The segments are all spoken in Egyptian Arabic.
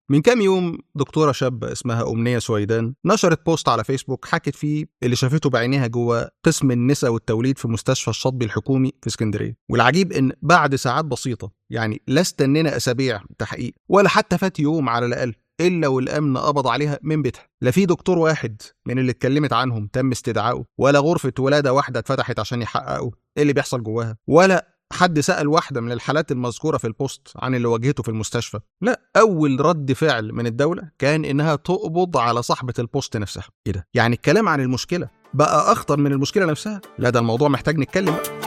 من كام يوم دكتوره شابه اسمها امنيه سويدان نشرت بوست على فيسبوك حكت فيه اللي شافته بعينيها جوه قسم النساء والتوليد في مستشفى الشاطبي الحكومي في اسكندريه والعجيب ان بعد ساعات بسيطه يعني لا استنينا اسابيع تحقيق ولا حتى فات يوم على الاقل الا والامن قبض عليها من بيتها لا في دكتور واحد من اللي اتكلمت عنهم تم استدعائه ولا غرفه ولاده واحده اتفتحت عشان يحققوا ايه اللي بيحصل جواها ولا حد سأل واحدة من الحالات المذكورة في البوست عن اللي واجهته في المستشفى لا أول رد فعل من الدولة كان إنها تقبض على صاحبة البوست نفسها إيه ده؟ يعني الكلام عن المشكلة بقى أخطر من المشكلة نفسها لا ده الموضوع محتاج نتكلم بقى.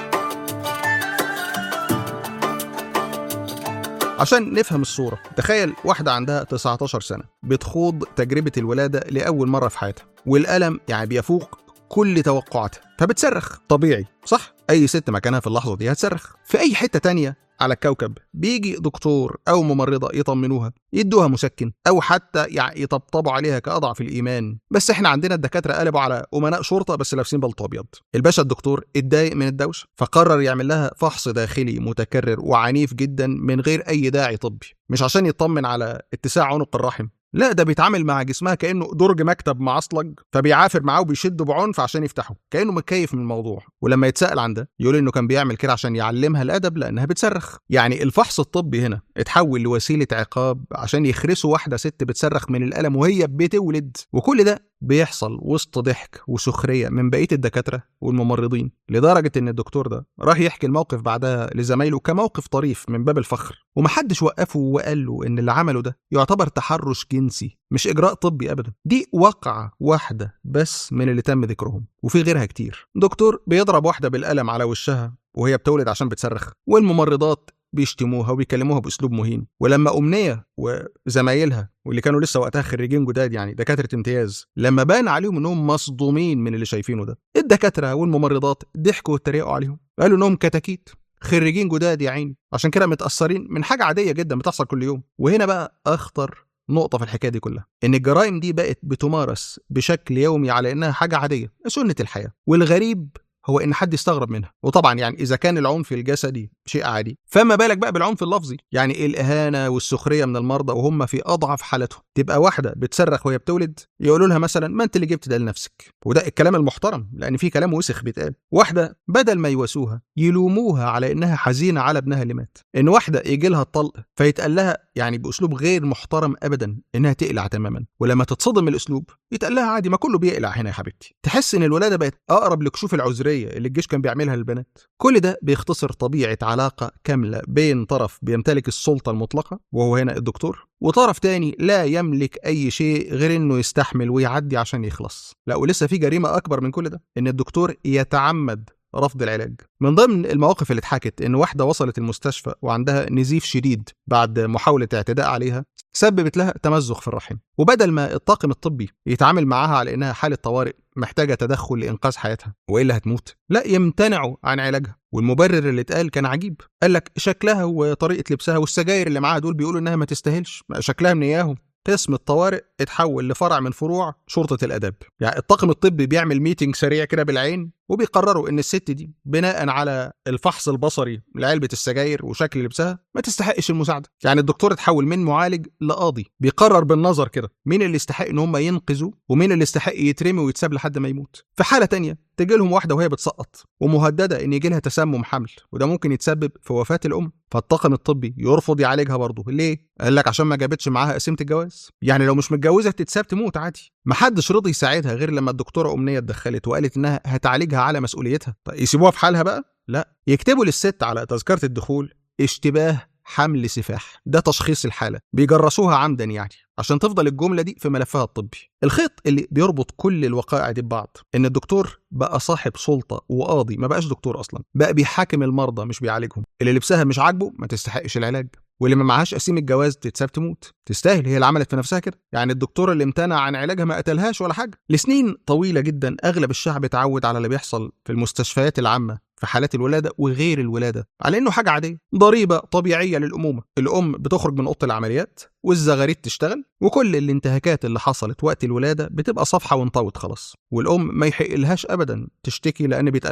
عشان نفهم الصورة تخيل واحدة عندها 19 سنة بتخوض تجربة الولادة لأول مرة في حياتها والألم يعني بيفوق كل توقعاتها فبتصرخ طبيعي صح اي ست مكانها في اللحظه دي هتصرخ في اي حته تانية على الكوكب بيجي دكتور او ممرضه يطمنوها يدوها مسكن او حتى يعني يطبطبوا عليها كاضعف الايمان بس احنا عندنا الدكاتره قلبوا على امناء شرطه بس لابسين بلطو ابيض الباشا الدكتور اتضايق من الدوشه فقرر يعمل لها فحص داخلي متكرر وعنيف جدا من غير اي داعي طبي مش عشان يطمن على اتساع عنق الرحم لا ده بيتعامل مع جسمها كانه درج مكتب معصلج فبيعافر معاه وبيشده بعنف عشان يفتحه كانه متكيف من الموضوع ولما يتسال عن ده يقول انه كان بيعمل كده عشان يعلمها الادب لانها بتصرخ يعني الفحص الطبي هنا اتحول لوسيله عقاب عشان يخرسوا واحده ست بتصرخ من الالم وهي بتولد وكل ده بيحصل وسط ضحك وسخريه من بقيه الدكاتره والممرضين لدرجه ان الدكتور ده راح يحكي الموقف بعدها لزمايله كموقف طريف من باب الفخر ومحدش وقفه وقال له ان اللي عمله ده يعتبر تحرش جنسي مش اجراء طبي ابدا دي واقعه واحده بس من اللي تم ذكرهم وفي غيرها كتير دكتور بيضرب واحده بالقلم على وشها وهي بتولد عشان بتصرخ والممرضات بيشتموها وبيكلموها باسلوب مهين ولما امنيه وزمايلها واللي كانوا لسه وقتها خريجين جداد يعني دكاتره امتياز لما بان عليهم انهم مصدومين من اللي شايفينه ده الدكاتره والممرضات ضحكوا واتريقوا عليهم قالوا انهم كتاكيت خريجين جداد يا عيني عشان كده متاثرين من حاجه عاديه جدا بتحصل كل يوم وهنا بقى اخطر نقطة في الحكاية دي كلها إن الجرائم دي بقت بتمارس بشكل يومي على إنها حاجة عادية سنة الحياة والغريب هو ان حد يستغرب منها وطبعا يعني اذا كان العنف الجسدي شيء عادي فما بالك بقى بالعنف اللفظي يعني الاهانه والسخريه من المرضى وهم في اضعف حالتهم تبقى واحده بتصرخ وهي بتولد يقولوا لها مثلا ما انت اللي جبت ده لنفسك وده الكلام المحترم لان في كلام وسخ بيتقال واحده بدل ما يواسوها يلوموها على انها حزينه على ابنها اللي مات ان واحده يجي لها الطلق فيتقال لها يعني باسلوب غير محترم ابدا انها تقلع تماما ولما تتصدم من الاسلوب يتقال لها عادي ما كله بيقلع هنا يا حبيبتي تحس ان الولاده بقت اقرب لكشوف العذريه اللي الجيش كان بيعملها للبنات كل ده بيختصر طبيعه علاقه كامله بين طرف بيمتلك السلطه المطلقه وهو هنا الدكتور وطرف تاني لا يملك اي شيء غير انه يستحمل ويعدي عشان يخلص لا ولسه في جريمه اكبر من كل ده ان الدكتور يتعمد رفض العلاج من ضمن المواقف اللي اتحكت ان واحده وصلت المستشفى وعندها نزيف شديد بعد محاوله اعتداء عليها سببت لها تمزق في الرحم وبدل ما الطاقم الطبي يتعامل معاها على انها حاله طوارئ محتاجه تدخل لانقاذ حياتها والا هتموت لا يمتنعوا عن علاجها والمبرر اللي اتقال كان عجيب قال لك شكلها وطريقه لبسها والسجاير اللي معاها دول بيقولوا انها ما تستاهلش شكلها من اياهم قسم الطوارئ اتحول لفرع من فروع شرطة الآداب يعني الطاقم الطبي بيعمل ميتنج سريع كده بالعين وبيقرروا ان الست دي بناء على الفحص البصري لعلبة السجاير وشكل لبسها ما تستحقش المساعدة يعني الدكتور اتحول من معالج لقاضي بيقرر بالنظر كده مين اللي يستحق ان هم ينقذوا ومين اللي يستحق يترمي ويتساب لحد ما يموت في حالة تانية تجي لهم واحدة وهي بتسقط ومهددة ان يجي لها تسمم حمل وده ممكن يتسبب في وفاة الأم فالطاقم الطبي يرفض يعالجها برضه ليه؟ قال لك عشان ما جابتش معاها قسيمة الجواز يعني لو مش متجوزة تتساب تموت عادي محدش رضي يساعدها غير لما الدكتورة أمنية اتدخلت وقالت إنها هتعالجها على مسؤوليتها طيب يسيبوها في حالها بقى؟ لا يكتبوا للست على تذكرة الدخول اشتباه حمل سفاح ده تشخيص الحالة بيجرسوها عمدا يعني عشان تفضل الجملة دي في ملفها الطبي الخيط اللي بيربط كل الوقائع دي ببعض ان الدكتور بقى صاحب سلطة وقاضي ما بقاش دكتور اصلا بقى بيحاكم المرضى مش بيعالجهم اللي لبسها مش عاجبه ما تستحقش العلاج واللي ما معهاش قسيم الجواز تتساب تموت تستاهل هي اللي عملت في نفسها كده يعني الدكتور اللي امتنع عن علاجها ما قتلهاش ولا حاجه لسنين طويله جدا اغلب الشعب اتعود على اللي بيحصل في المستشفيات العامه في حالات الولاده وغير الولاده على انه حاجه عاديه ضريبه طبيعيه للامومه الام بتخرج من اوضه العمليات والزغاريت تشتغل وكل الانتهاكات اللي حصلت وقت الولاده بتبقى صفحه وانطوت خلاص والام ما يحقلهاش ابدا تشتكي لان بيتقال لها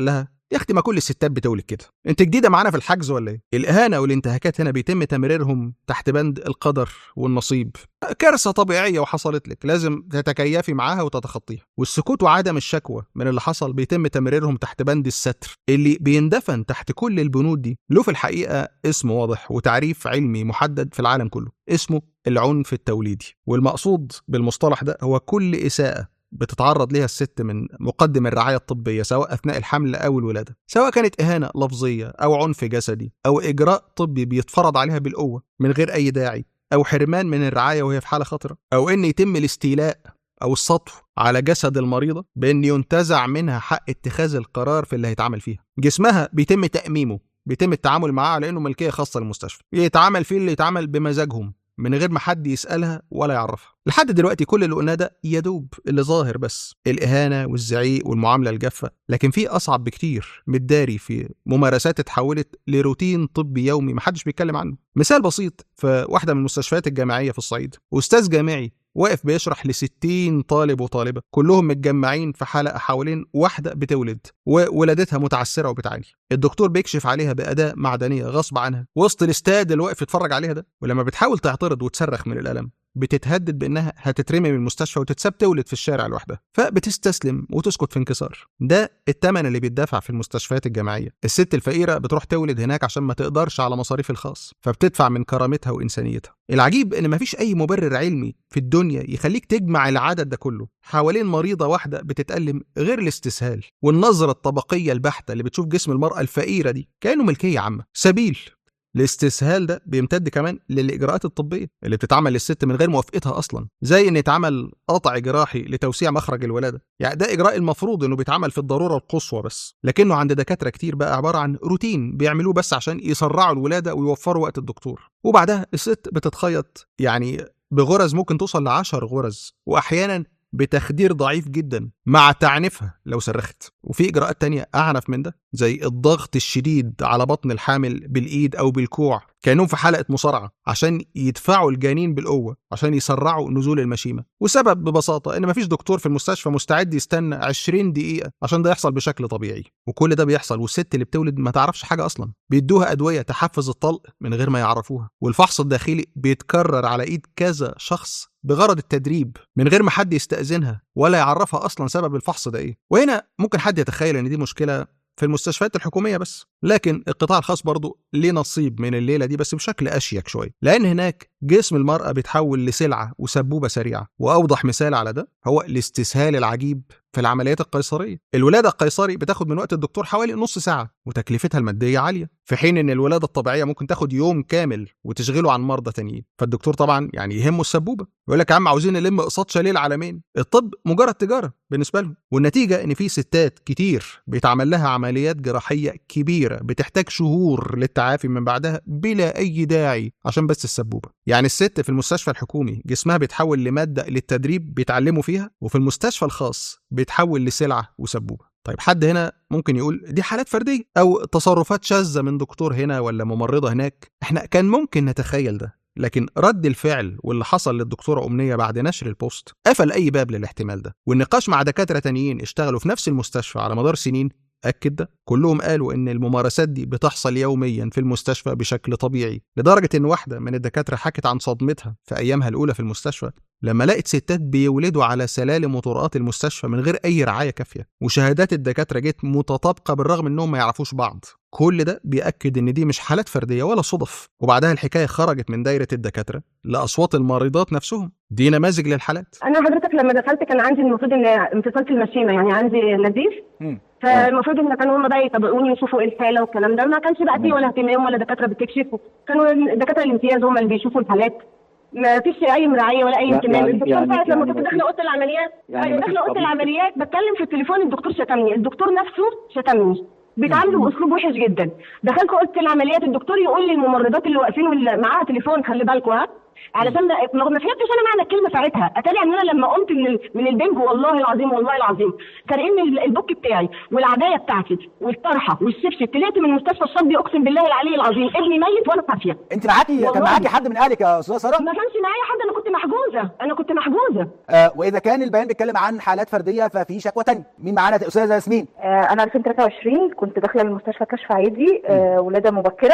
يا اختي ما كل الستات بتولد كده انت جديده معانا في الحجز ولا ايه الاهانه والانتهاكات هنا بيتم تمريرهم تحت بند القدر والنصيب كارثه طبيعيه وحصلت لك لازم تتكيفي معاها وتتخطيها والسكوت وعدم الشكوى من اللي حصل بيتم تمريرهم تحت بند الستر اللي بيندفن تحت كل البنود دي له في الحقيقه اسم واضح وتعريف علمي محدد في العالم كله اسمه العنف التوليدي والمقصود بالمصطلح ده هو كل اساءه بتتعرض ليها الست من مقدم الرعاية الطبية سواء أثناء الحمل أو الولادة سواء كانت إهانة لفظية أو عنف جسدي أو إجراء طبي بيتفرض عليها بالقوة من غير أي داعي أو حرمان من الرعاية وهي في حالة خطرة أو إن يتم الاستيلاء أو السطو على جسد المريضة بأن ينتزع منها حق اتخاذ القرار في اللي هيتعمل فيها جسمها بيتم تأميمه بيتم التعامل معاه على انه ملكيه خاصه للمستشفى يتعامل فيه اللي يتعمل بمزاجهم من غير ما حد يسالها ولا يعرفها لحد دلوقتي كل اللي قلناه ده يدوب اللي ظاهر بس الاهانه والزعيق والمعامله الجافه لكن في اصعب بكتير متداري في ممارسات اتحولت لروتين طبي يومي محدش بيتكلم عنه مثال بسيط في واحده من المستشفيات الجامعيه في الصعيد استاذ جامعي واقف بيشرح ل 60 طالب وطالبه كلهم متجمعين في حلقه حوالين واحده بتولد وولادتها متعسره وبتعاني الدكتور بيكشف عليها باداه معدنيه غصب عنها وسط الاستاد اللي واقف يتفرج عليها ده ولما بتحاول تعترض وتصرخ من الالم بتتهدد بانها هتترمي من المستشفى وتتساب تولد في الشارع لوحدها فبتستسلم وتسكت في انكسار ده الثمن اللي بيدفع في المستشفيات الجامعيه الست الفقيره بتروح تولد هناك عشان ما تقدرش على مصاريف الخاص فبتدفع من كرامتها وانسانيتها العجيب ان مفيش اي مبرر علمي في الدنيا يخليك تجمع العدد ده كله حوالين مريضه واحده بتتالم غير الاستسهال والنظره الطبقيه البحته اللي بتشوف جسم المراه الفقيره دي كانه ملكيه عامه سبيل الاستسهال ده بيمتد كمان للاجراءات الطبيه اللي بتتعمل للست من غير موافقتها اصلا زي ان يتعمل قطع جراحي لتوسيع مخرج الولاده يعني ده اجراء المفروض انه بيتعمل في الضروره القصوى بس لكنه عند دكاتره كتير بقى عباره عن روتين بيعملوه بس عشان يسرعوا الولاده ويوفروا وقت الدكتور وبعدها الست بتتخيط يعني بغرز ممكن توصل لعشر غرز واحيانا بتخدير ضعيف جدا مع تعنيفها لو صرخت وفي اجراءات تانية اعنف من ده زي الضغط الشديد على بطن الحامل بالايد او بالكوع كانهم في حلقه مصارعه عشان يدفعوا الجنين بالقوه عشان يسرعوا نزول المشيمه وسبب ببساطه ان مفيش دكتور في المستشفى مستعد يستنى 20 دقيقه عشان ده يحصل بشكل طبيعي وكل ده بيحصل والست اللي بتولد ما تعرفش حاجه اصلا بيدوها ادويه تحفز الطلق من غير ما يعرفوها والفحص الداخلي بيتكرر على ايد كذا شخص بغرض التدريب من غير ما حد يستأذنها ولا يعرفها أصلا سبب الفحص ده إيه وهنا ممكن حد يتخيل إن دي مشكلة في المستشفيات الحكومية بس لكن القطاع الخاص برضه ليه نصيب من الليلة دي بس بشكل أشيك شوية لأن هناك جسم المرأة بيتحول لسلعة وسبوبة سريعة وأوضح مثال على ده هو الاستسهال العجيب في العمليات القيصرية الولادة القيصري بتاخد من وقت الدكتور حوالي نص ساعة وتكلفتها المادية عالية في حين ان الولادة الطبيعية ممكن تاخد يوم كامل وتشغله عن مرضى تانيين فالدكتور طبعا يعني يهمه السبوبة يقول لك يا عم عاوزين نلم اقساط شاليه العالمين الطب مجرد تجارة بالنسبة لهم والنتيجة ان في ستات كتير بيتعمل لها عمليات جراحية كبيرة بتحتاج شهور للتعافي من بعدها بلا اي داعي عشان بس السبوبة يعني الست في المستشفى الحكومي جسمها بيتحول لمادة للتدريب بيتعلموا فيها وفي المستشفى الخاص بيتحول لسلعة وسبوبة طيب حد هنا ممكن يقول دي حالات فردية أو تصرفات شاذة من دكتور هنا ولا ممرضة هناك احنا كان ممكن نتخيل ده لكن رد الفعل واللي حصل للدكتورة أمنية بعد نشر البوست قفل أي باب للاحتمال ده والنقاش مع دكاترة تانيين اشتغلوا في نفس المستشفى على مدار سنين أكد ده كلهم قالوا إن الممارسات دي بتحصل يوميا في المستشفى بشكل طبيعي لدرجة إن واحدة من الدكاترة حكت عن صدمتها في أيامها الأولى في المستشفى لما لقت ستات بيولدوا على سلالم وطرقات المستشفى من غير أي رعاية كافية وشهادات الدكاترة جت متطابقة بالرغم إنهم ما يعرفوش بعض كل ده بيأكد إن دي مش حالات فردية ولا صدف وبعدها الحكاية خرجت من دايرة الدكاترة لأصوات المريضات نفسهم دي نماذج للحالات انا حضرتك لما دخلت كان عندي المفروض ان انفصال في المشيمه يعني عندي نزيف فالمفروض ان كانوا هم بقى يتابعوني ويشوفوا ايه الحاله والكلام ده ما كانش بقى فيه ولا اهتمام ولا دكاتره بتكشف كانوا دكاتره الامتياز هم اللي بيشوفوا الحالات ما فيش اي مراعيه ولا اي اهتمام يعني- الدكتور يعني- ساعه لما يعني كنت ما داخله اوضه العمليات يعني أيوة، ما فيش داخله اوضه طبيب. العمليات بتكلم في التليفون الدكتور شتمني الدكتور نفسه شتمني بيتعاملوا باسلوب وحش جدا دخلت اوضه العمليات الدكتور يقول للممرضات اللي واقفين واللي معاها تليفون خلي بالكوا ها علشان ما ما ما فهمتش انا معنى الكلمه ساعتها اتاري ان انا لما قمت من ال- من البنج والله العظيم والله العظيم سارقين ال- البوك بتاعي والعبايه بتاعتي والطرحه والشبشب طلعت من مستشفى الشطبي اقسم بالله العلي العظيم ابني ميت وانا صافيه انت معاكي كان والله. معاكي حد من اهلك يا استاذه ساره ما كانش معايا حد انا كنت محجوزه محجوزه انا كنت محجوزه آه واذا كان البيان بيتكلم عن حالات فرديه ففي شكوى تانية مين معانا استاذه ياسمين آه، انا 2023 كنت داخله المستشفى كشف عادي آه، ولاده مبكره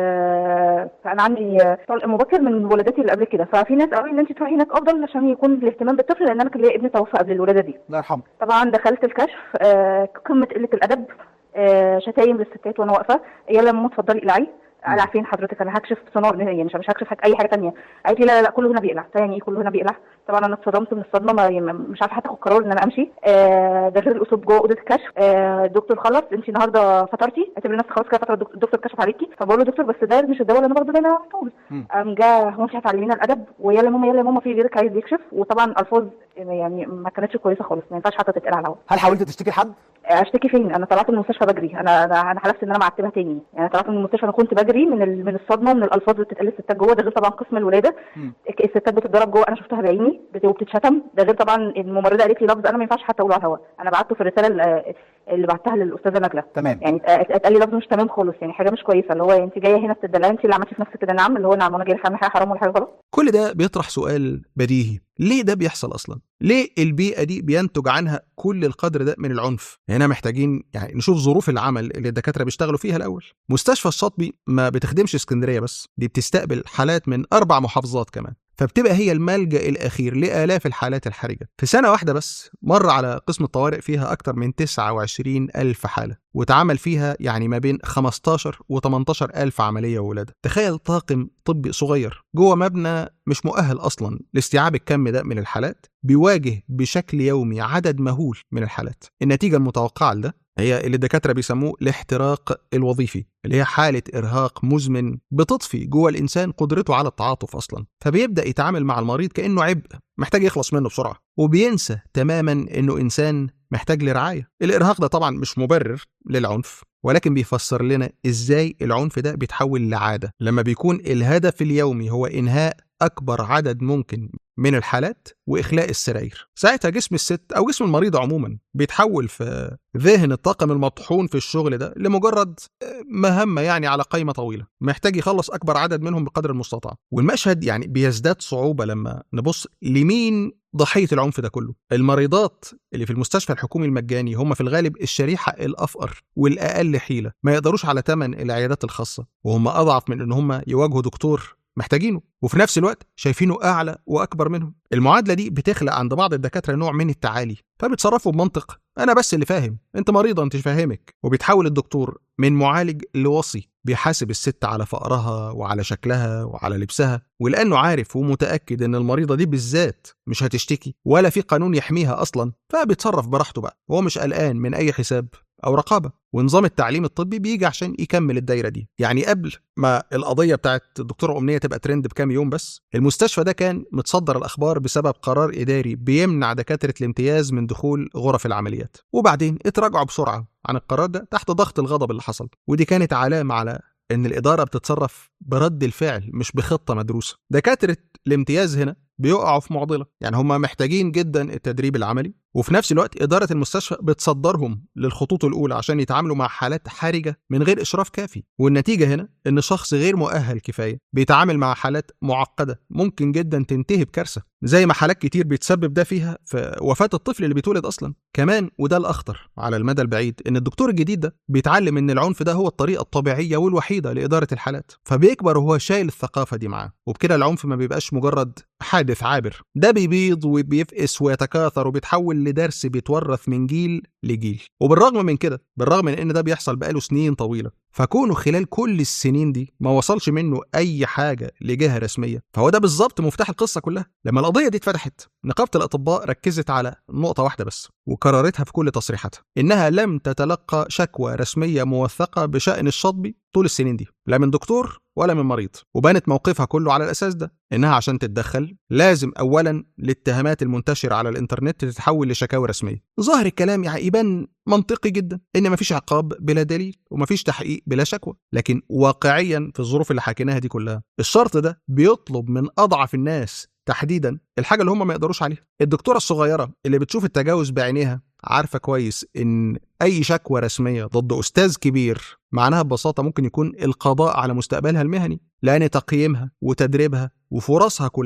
آه، فانا عندي آه، طلق مبكر من ولادتي اللي قبل كده ففي ناس قالوا لي ان انت تروحي هناك افضل عشان يكون الاهتمام بالطفل لان انا كان ليا ابني توفى قبل الولاده دي الله يرحمه طبعا دخلت الكشف آه، قمه قله الادب آه، شتايم للستات وانا واقفه يلا ماما اتفضلي اقلعي اقلع فين حضرتك انا هكشف سونار يعني مش مش هكشف حاجة اي حاجه تانية قالت لي لا لا لا كله هنا بيقلع يعني ايه كله هنا بيقلع طبعا انا اتصدمت من الصدمه ما يعني مش عارفه حتى اخد قرار ان انا امشي آه ده غير الاسلوب جوه اوضه الكشف آه الدكتور خلص انت النهارده فطرتي اعتبري نفسك خلاص كده فتره الدك- الدكتور كشف عليكي فبقول له دكتور بس ده مش الدواء اللي انا باخده دايما على طول مم. قام جه هو انت هتعلمينا الادب ويلا ماما يلا ماما في غيرك عايز يكشف وطبعا الفاظ يعني ما كانتش كويسه خالص ما ينفعش حتى تتقال على الهوا هل حاولت تشتكي لحد اشتكي فين انا طلعت من المستشفى بجري انا انا انا حلفت ان انا معتبها تاني يعني طلعت من المستشفى انا كنت بجري من ال- من الصدمه ومن الالفاظ اللي بتتقال للستات جوه ده غير طبعا قسم الولاده مم. الستات بتتضرب جوه انا شفتها بعيني بت- وبتتشتم ده غير طبعا الممرضه قالت لي لفظ انا ما ينفعش حتى اقوله على الهواء انا بعته في الرساله اللي- اللي بعتها للاستاذه نجله تمام يعني ات- اتقال لي لفظ مش تمام خالص يعني حاجه مش كويسه اللي هو انت جايه هنا بتدلعي انت اللي عملتي في نفسك كده نعم اللي هو نعم وانا جايه اعمل حاجه حرام ولا حاجه غلط كل ده بيطرح سؤال بديهي ليه ده بيحصل اصلا ليه البيئه دي بينتج عنها كل القدر ده من العنف هنا محتاجين يعني نشوف ظروف العمل اللي الدكاتره بيشتغلوا فيها الاول مستشفى الشاطبي ما بتخدمش اسكندريه بس دي بتستقبل حالات من اربع محافظات كمان فبتبقى هي الملجأ الأخير لآلاف الحالات الحرجة في سنة واحدة بس مر على قسم الطوارئ فيها أكتر من 29 ألف حالة واتعمل فيها يعني ما بين 15 و 18 ألف عملية وولادة تخيل طاقم طبي صغير جوه مبنى مش مؤهل أصلا لاستيعاب الكم ده من الحالات بيواجه بشكل يومي عدد مهول من الحالات النتيجة المتوقعة لده هي اللي الدكاترة بيسموه الاحتراق الوظيفي اللي هي حالة إرهاق مزمن بتطفي جوه الإنسان قدرته على التعاطف أصلا فبيبدأ يتعامل مع المريض كأنه عبء محتاج يخلص منه بسرعة وبينسى تماما إنه إنسان محتاج لرعاية الإرهاق ده طبعا مش مبرر للعنف ولكن بيفسر لنا إزاي العنف ده بيتحول لعادة لما بيكون الهدف اليومي هو إنهاء أكبر عدد ممكن من الحالات وإخلاء السراير ساعتها جسم الست أو جسم المريض عموما بيتحول في ذهن الطاقم المطحون في الشغل ده لمجرد مهمة يعني على قائمة طويلة محتاج يخلص أكبر عدد منهم بقدر المستطاع والمشهد يعني بيزداد صعوبة لما نبص لمين ضحية العنف ده كله المريضات اللي في المستشفى الحكومي المجاني هم في الغالب الشريحة الأفقر والأقل حيلة ما يقدروش على ثمن العيادات الخاصة وهم أضعف من إن هم يواجهوا دكتور محتاجينه وفي نفس الوقت شايفينه أعلى وأكبر منهم المعادلة دي بتخلق عند بعض الدكاترة نوع من التعالي فبيتصرفوا بمنطق أنا بس اللي فاهم أنت مريضة أنت فاهمك وبيتحول الدكتور من معالج لوصي بيحاسب الست على فقرها وعلى شكلها وعلى لبسها ولأنه عارف ومتأكد إن المريضة دي بالذات مش هتشتكي ولا في قانون يحميها أصلا فبيتصرف براحته بقى وهو مش قلقان من أي حساب أو رقابة ونظام التعليم الطبي بيجي عشان يكمل الدايرة دي يعني قبل ما القضية بتاعت الدكتورة أمنية تبقى ترند بكام يوم بس المستشفى ده كان متصدر الأخبار بسبب قرار إداري بيمنع دكاترة الامتياز من دخول غرف العمليات وبعدين اتراجعوا بسرعة عن القرار ده تحت ضغط الغضب اللي حصل ودي كانت علامة على ان الاداره بتتصرف برد الفعل مش بخطه مدروسه دكاتره الامتياز هنا بيقعوا في معضله يعني هم محتاجين جدا التدريب العملي وفي نفس الوقت اداره المستشفى بتصدرهم للخطوط الاولى عشان يتعاملوا مع حالات حرجه من غير اشراف كافي والنتيجه هنا ان شخص غير مؤهل كفايه بيتعامل مع حالات معقده ممكن جدا تنتهي بكارثه زي ما حالات كتير بيتسبب ده فيها في وفاه الطفل اللي بيتولد اصلا كمان وده الاخطر على المدى البعيد ان الدكتور الجديد ده بيتعلم ان العنف ده هو الطريقه الطبيعيه والوحيده لاداره الحالات فبيكبر وهو شايل الثقافه دي معاه وبكده العنف ما بيبقاش مجرد حادث عابر ده بيبيض وبيفقس ويتكاثر وبيتحول لدرس بيتورث من جيل لجيل وبالرغم من كده بالرغم من ان ده بيحصل بقاله سنين طويله فكونه خلال كل السنين دي ما وصلش منه اي حاجه لجهه رسميه فهو ده بالظبط مفتاح القصه كلها لما القضيه دي اتفتحت نقابه الاطباء ركزت على نقطه واحده بس وكررتها في كل تصريحاتها انها لم تتلقى شكوى رسميه موثقه بشان الشطبي طول السنين دي لا من دكتور ولا من مريض وبانت موقفها كله على الاساس ده انها عشان تتدخل لازم اولا الاتهامات المنتشره على الانترنت تتحول لشكاوى رسميه ظاهر الكلام يعني يبان منطقي جدا ان مفيش عقاب بلا دليل ومفيش تحقيق بلا شكوى لكن واقعيا في الظروف اللي حكيناها دي كلها الشرط ده بيطلب من اضعف الناس تحديدا الحاجه اللي هم ما يقدروش عليها الدكتوره الصغيره اللي بتشوف التجاوز بعينيها عارفه كويس ان اي شكوى رسميه ضد استاذ كبير معناها ببساطه ممكن يكون القضاء على مستقبلها المهني لان تقييمها وتدريبها وفرصها كلها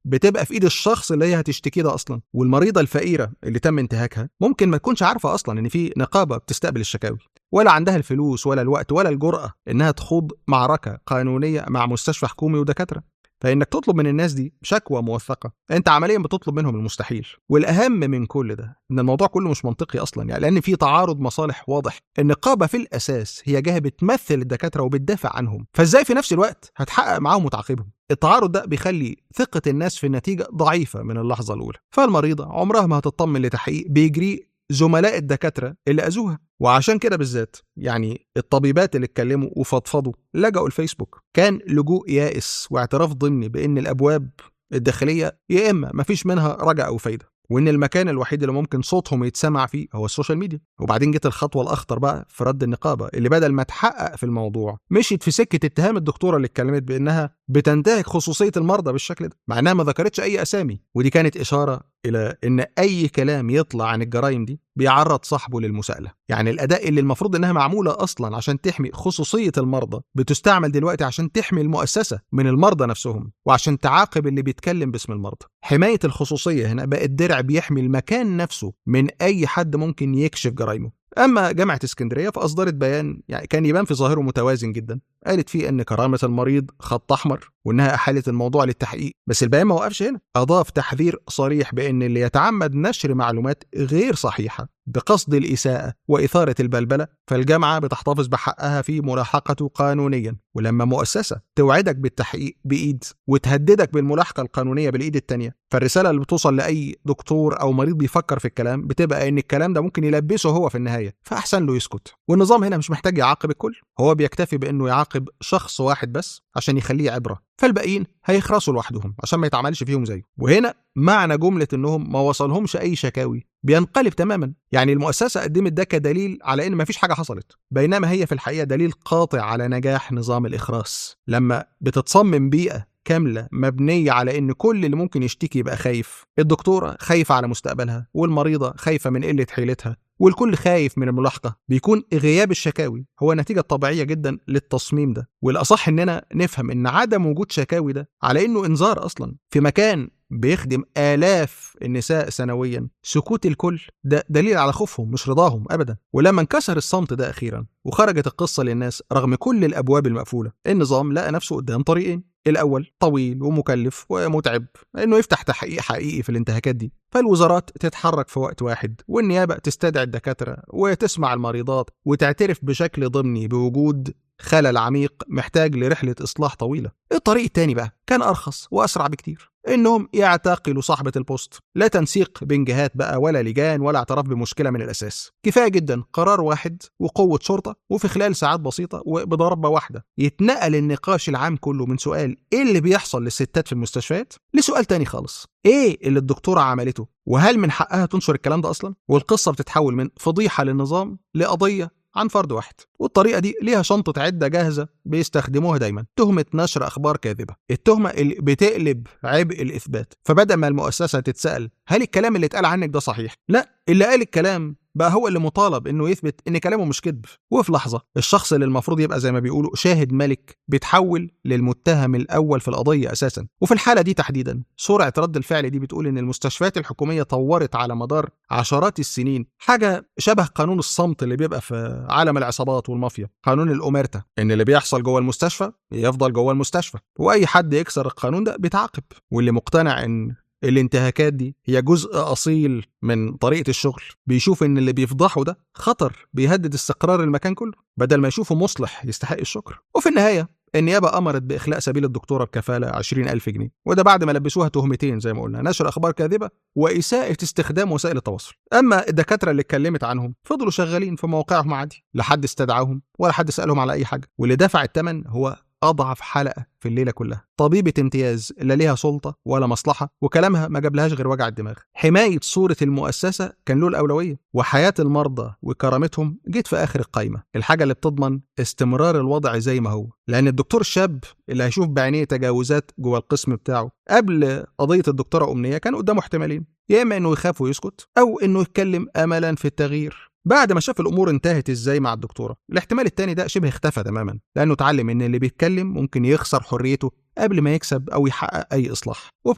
بتبقى في ايد الشخص اللي هي هتشتكي ده اصلا والمريضه الفقيره اللي تم انتهاكها ممكن ما تكونش عارفه اصلا ان في نقابه بتستقبل الشكاوي ولا عندها الفلوس ولا الوقت ولا الجرأة إنها تخوض معركة قانونية مع مستشفى حكومي ودكاترة فإنك تطلب من الناس دي شكوى موثقة أنت عمليا بتطلب منهم المستحيل والأهم من كل ده إن الموضوع كله مش منطقي أصلا يعني لأن في تعارض مصالح واضح النقابة في الأساس هي جهة بتمثل الدكاترة وبتدافع عنهم فإزاي في نفس الوقت هتحقق معاهم وتعاقبهم التعارض ده بيخلي ثقة الناس في النتيجة ضعيفة من اللحظة الأولى فالمريضة عمرها ما هتطمن لتحقيق بيجري زملاء الدكاترة اللي أذوها وعشان كده بالذات يعني الطبيبات اللي اتكلموا وفضفضوا لجأوا الفيسبوك كان لجوء يائس واعتراف ضمني بأن الأبواب الداخلية يا إما مفيش منها رجع أو فايدة وان المكان الوحيد اللي ممكن صوتهم يتسمع فيه هو السوشيال ميديا وبعدين جت الخطوه الاخطر بقى في رد النقابه اللي بدل ما تحقق في الموضوع مشيت في سكه اتهام الدكتوره اللي اتكلمت بانها بتنتهك خصوصيه المرضى بالشكل ده مع انها ما ذكرتش اي اسامي ودي كانت اشاره الى ان اي كلام يطلع عن الجرائم دي بيعرض صاحبه للمساءله يعني الاداء اللي المفروض انها معموله اصلا عشان تحمي خصوصيه المرضى بتستعمل دلوقتي عشان تحمي المؤسسه من المرضى نفسهم وعشان تعاقب اللي بيتكلم باسم المرضى حمايه الخصوصيه هنا بقت درع بيحمي المكان نفسه من اي حد ممكن يكشف جرائمه اما جامعه اسكندريه فاصدرت بيان يعني كان يبان في ظاهره متوازن جدا قالت فيه ان كرامه المريض خط احمر وانها احالت الموضوع للتحقيق بس البيان ما وقفش هنا اضاف تحذير صريح بان اللي يتعمد نشر معلومات غير صحيحه بقصد الاساءه واثاره البلبله فالجامعه بتحتفظ بحقها في ملاحقته قانونيا ولما مؤسسه توعدك بالتحقيق بايد وتهددك بالملاحقه القانونيه بالايد الثانيه فالرساله اللي بتوصل لاي دكتور او مريض بيفكر في الكلام بتبقى ان الكلام ده ممكن يلبسه هو في النهايه فاحسن له يسكت والنظام هنا مش محتاج يعاقب الكل هو بيكتفي بانه يعاقب شخص واحد بس عشان يخليه عبره فالباقيين هيخرسوا لوحدهم عشان ما يتعملش فيهم زيه وهنا معنى جمله انهم ما وصلهمش اي شكاوي بينقلب تماما يعني المؤسسه قدمت ده كدليل على ان ما فيش حاجه حصلت بينما هي في الحقيقه دليل قاطع على نجاح نظام الاخراس لما بتتصمم بيئه كامله مبنيه على ان كل اللي ممكن يشتكي يبقى خايف الدكتوره خايفه على مستقبلها والمريضه خايفه من قله حيلتها والكل خايف من الملاحقة بيكون غياب الشكاوي هو نتيجة طبيعية جدا للتصميم ده والأصح إننا نفهم إن عدم وجود شكاوي ده على إنه إنذار أصلا في مكان بيخدم آلاف النساء سنويا سكوت الكل ده دليل على خوفهم مش رضاهم أبدا ولما انكسر الصمت ده أخيرا وخرجت القصة للناس رغم كل الأبواب المقفولة النظام لقى نفسه قدام طريقين الأول طويل ومكلف ومتعب إنه يفتح تحقيق حقيقي في الانتهاكات دي فالوزارات تتحرك في وقت واحد والنيابة تستدعي الدكاترة وتسمع المريضات وتعترف بشكل ضمني بوجود خلل عميق محتاج لرحلة إصلاح طويلة الطريق التاني بقى كان أرخص وأسرع بكتير إنهم يعتقلوا صاحبة البوست لا تنسيق بين جهات بقى ولا لجان ولا اعتراف بمشكلة من الأساس كفاية جدا قرار واحد وقوة شرطة وفي خلال ساعات بسيطة وبضربة واحدة يتنقل النقاش العام كله من سؤال إيه اللي بيحصل للستات في المستشفيات لسؤال تاني خالص إيه اللي الدكتورة عملته وهل من حقها تنشر الكلام ده أصلا والقصة بتتحول من فضيحة للنظام لقضية عن فرد واحد والطريقة دي ليها شنطة عدة جاهزة بيستخدموها دايما تهمة نشر أخبار كاذبة التهمة اللي بتقلب عبء الإثبات فبدل ما المؤسسة تتسأل هل الكلام اللي اتقال عنك ده صحيح لا اللي قال الكلام بقى هو اللي مطالب انه يثبت ان كلامه مش كذب وفي لحظه الشخص اللي المفروض يبقى زي ما بيقولوا شاهد ملك بيتحول للمتهم الاول في القضيه اساسا وفي الحاله دي تحديدا سرعه رد الفعل دي بتقول ان المستشفيات الحكوميه طورت على مدار عشرات السنين حاجه شبه قانون الصمت اللي بيبقى في عالم العصابات والمافيا قانون الامرتا ان اللي بيحصل جوه المستشفى يفضل جوه المستشفى واي حد يكسر القانون ده بيتعاقب واللي مقتنع ان الانتهاكات دي هي جزء اصيل من طريقه الشغل بيشوف ان اللي بيفضحه ده خطر بيهدد استقرار المكان كله بدل ما يشوفه مصلح يستحق الشكر وفي النهايه النيابة أمرت بإخلاء سبيل الدكتورة بكفالة 20 ألف جنيه وده بعد ما لبسوها تهمتين زي ما قلنا نشر أخبار كاذبة وإساءة استخدام وسائل التواصل أما الدكاترة اللي اتكلمت عنهم فضلوا شغالين في مواقعهم عادي لا حد استدعاهم ولا حد سألهم على أي حاجة واللي دفع الثمن هو أضعف حلقة في الليلة كلها طبيبة امتياز لا ليها سلطة ولا مصلحة وكلامها ما جابلهاش غير وجع الدماغ حماية صورة المؤسسة كان له الأولوية وحياة المرضى وكرامتهم جيت في آخر القايمة الحاجة اللي بتضمن استمرار الوضع زي ما هو لأن الدكتور الشاب اللي هيشوف بعينيه تجاوزات جوه القسم بتاعه قبل قضية الدكتورة أمنية كان قدامه احتمالين يا إما إنه يخاف ويسكت أو إنه يتكلم أملا في التغيير بعد ما شاف الامور انتهت ازاي مع الدكتوره الاحتمال التاني ده شبه اختفى تماما لانه اتعلم ان اللي بيتكلم ممكن يخسر حريته قبل ما يكسب او يحقق اي اصلاح وبكده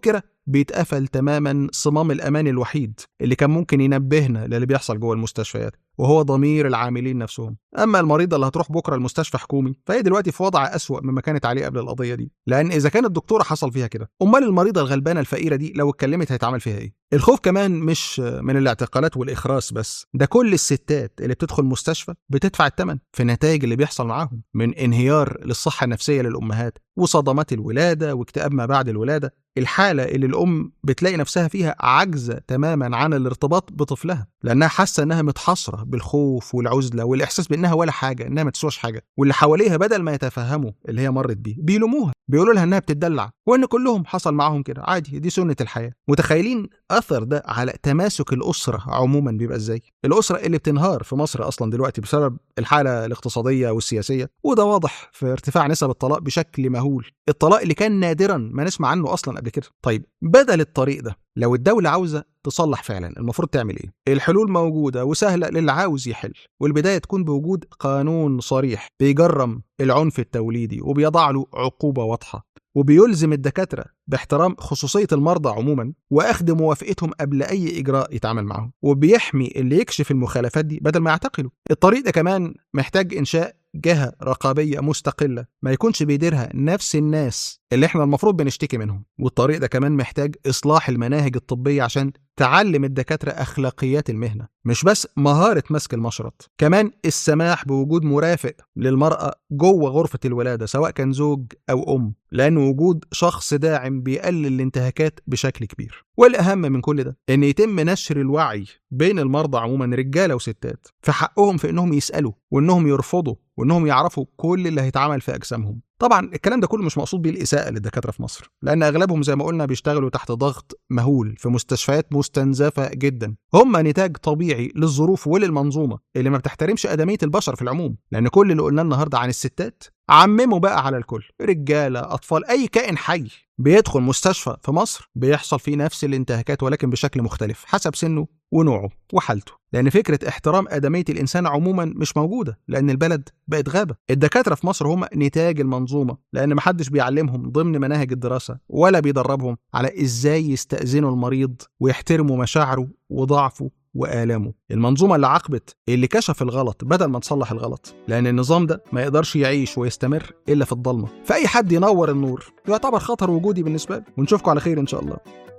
بيتقفل تماما صمام الامان الوحيد اللي كان ممكن ينبهنا للي بيحصل جوه المستشفيات وهو ضمير العاملين نفسهم اما المريضه اللي هتروح بكره المستشفى حكومي فهي دلوقتي في وضع اسوا مما كانت عليه قبل القضيه دي لان اذا كانت الدكتوره حصل فيها كده امال المريضه الغلبانه الفقيره دي لو اتكلمت هيتعمل فيها ايه الخوف كمان مش من الاعتقالات والاخراس بس ده كل الستات اللي بتدخل مستشفى بتدفع الثمن في النتائج اللي بيحصل معاهم من انهيار للصحه النفسيه للامهات وصدمات الولاده واكتئاب ما بعد الولاده الحاله اللي الام بتلاقي نفسها فيها عاجزه تماما عن الارتباط بطفلها لانها حاسه انها متحصره بالخوف والعزله والاحساس بانها ولا حاجه انها ما تسواش حاجه واللي حواليها بدل ما يتفهموا اللي هي مرت بيه بيلوموها بيقولوا لها انها بتدلع وان كلهم حصل معاهم كده عادي دي سنه الحياه متخيلين اثر ده على تماسك الاسره عموما بيبقى ازاي الاسره اللي بتنهار في مصر اصلا دلوقتي بسبب الحاله الاقتصاديه والسياسيه وده واضح في ارتفاع نسب الطلاق بشكل مهول الطلاق اللي كان نادرا ما نسمع عنه اصلا قبل كده طيب بدل الطريق ده لو الدولة عاوزة تصلح فعلا المفروض تعمل ايه؟ الحلول موجودة وسهلة للي عاوز يحل والبداية تكون بوجود قانون صريح بيجرم العنف التوليدي وبيضع له عقوبة واضحة وبيلزم الدكاترة باحترام خصوصية المرضى عموما وأخذ موافقتهم قبل أي إجراء يتعامل معهم وبيحمي اللي يكشف المخالفات دي بدل ما يعتقلوا الطريق ده كمان محتاج إنشاء جهة رقابية مستقلة ما يكونش بيديرها نفس الناس اللي احنا المفروض بنشتكي منهم والطريق ده كمان محتاج إصلاح المناهج الطبية عشان تعلم الدكاترة أخلاقيات المهنة مش بس مهارة مسك المشرط كمان السماح بوجود مرافق للمرأة جوه غرفة الولادة سواء كان زوج أو أم لأن وجود شخص داعم بيقلل الانتهاكات بشكل كبير والأهم من كل ده إن يتم نشر الوعي بين المرضى عموما رجالة وستات في حقهم في إنهم يسألوا وإنهم يرفضوا وإنهم يعرفوا كل اللي هيتعمل في أجسامهم طبعا الكلام ده كله مش مقصود بيه الإساءة للدكاترة في مصر لأن أغلبهم زي ما قلنا بيشتغلوا تحت ضغط مهول في مستشفيات مستنزفة جدا هم نتاج طبيعي للظروف وللمنظومة اللي ما بتحترمش أدمية البشر في العموم لأن كل اللي قلناه النهاردة عن الستات عمموا بقى على الكل رجالة أطفال أي كائن حي بيدخل مستشفى في مصر بيحصل فيه نفس الانتهاكات ولكن بشكل مختلف حسب سنه ونوعه وحالته لأن فكرة احترام آدمية الإنسان عموما مش موجودة لأن البلد بقت غابة الدكاترة في مصر هم نتاج المنظومة لأن محدش بيعلمهم ضمن مناهج الدراسة ولا بيدربهم على إزاي يستأذنوا المريض ويحترموا مشاعره وضعفه وآلامه المنظومة اللي عاقبت اللي كشف الغلط بدل ما تصلح الغلط لأن النظام ده ما يقدرش يعيش ويستمر إلا في الضلمة فأي حد ينور النور يعتبر خطر وجودي بالنسبة له ونشوفكم على خير إن شاء الله